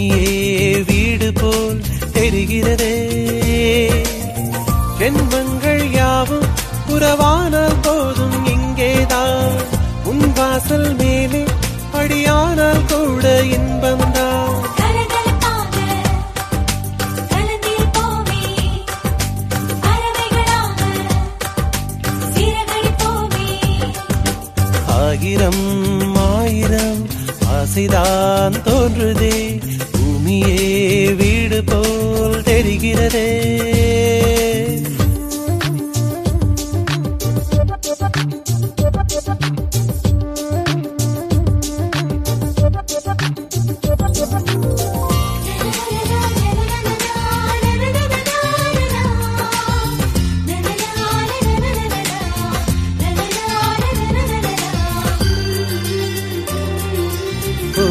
பூமியே வீடு போல் தெரிகிறதே ஜென்மங்கள் யாவும் உறவானால் போதும் இங்கேதான் உன் வாசல் மேலே படியானால் கூட இன்பம்தான் கலகலப்பாக கலந்திருப்போமே பறவைகளாக சிறகடிப்போமே ஆயிரம் ஆயிரம் ஆசைதான் தோன்றுதே பூமியே வீடு போல் தெரிகிறதே ஓ,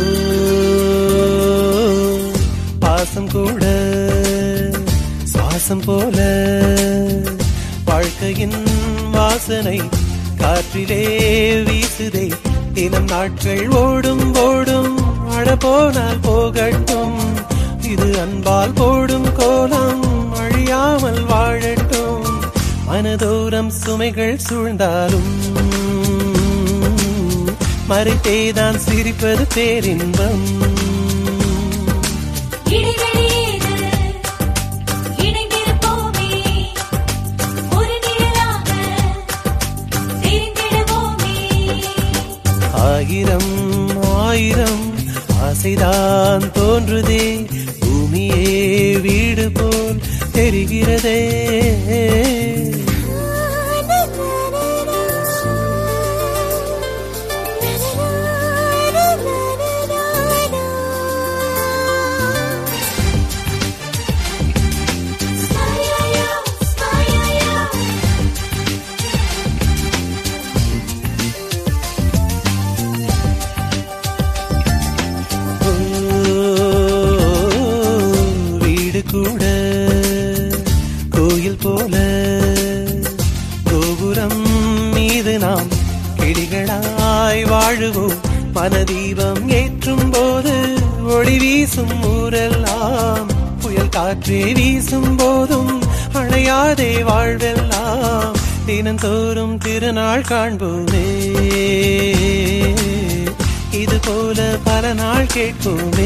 பாசம் கூட சுவாசம் போல வாழ்க்கையின் வாசனை காற்றிலே வீசுதே தினம் நாட்கள் ஓடும் ஓடும் அழ போனால் போகட்டும் இது அன்பால் போடும் கோலம் அழியாமல் வாழட்டும் மனதோரம் சுமைகள் சூழ்ந்தாலும் மறைத்தேதான் சிரிப்பது பேரின்பம் இடைவெளியேது இணைந்திருப்போமே ஒரு நிழலாக தெரிந்திடுவோமே ஆயிரம் ஆயிரம் ஆசைதான் தோன்றுதே பூமியே வீடு போல் தெரிகிறதே ஓ, வீடு கூட கோயில் போல கோபுரம் மீது நாம் கிளிகளாய் வாழுவோம் மனதீபம் ஏற்றும் போது ஒளி வீசும் ஊரெல்லாம் புயல் காற்றே வீசும் போதும் அணையாதே வாழ்வெல்லாம் தினந்தோறும் திருநாள் காண்போமே இது போல பல நாள் கேட்போமே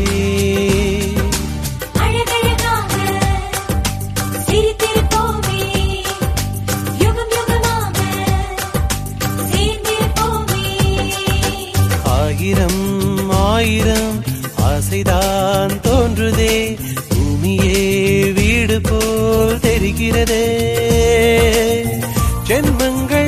அழகழகாக சிரித்திருப்போமே யுகம் யுகமாக சேர்ந்திருப்போமே ஆயிரம் ஆயிரம் ஆசைதான் தோன்றுதே பூமியே வீடு போல் தெரிகிறதே ஜென்மங்கள்